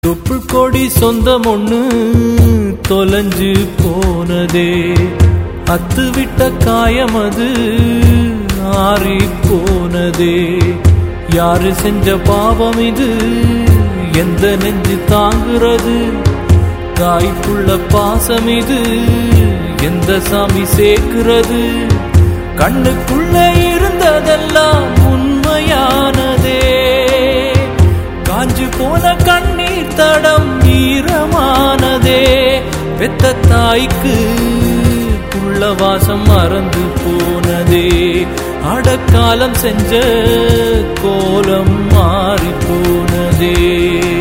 தொப்புள் கொடி சொந்தம் ஒண்ணு தொலைஞ்சு போனதே அத்து விட்ட காயம் அது ஆறி போனதே யாரு செஞ்ச பாவம் இது எந்த நெஞ்சு தாங்குறது தாய்ப்புள்ள பாசம் இது எந்த சாமி சேர்க்கிறது கண்ணுக்குள்ள இருந்ததெல்லாம் உண்மையானதே காஞ்சு போன கண்ணீர் தடம் ஈரமானதே பெத்த தாய்க்கு புள்ள வாசம் மறந்து போனதே அடக்காலம் செஞ்ச கோலம் மாறி போனதே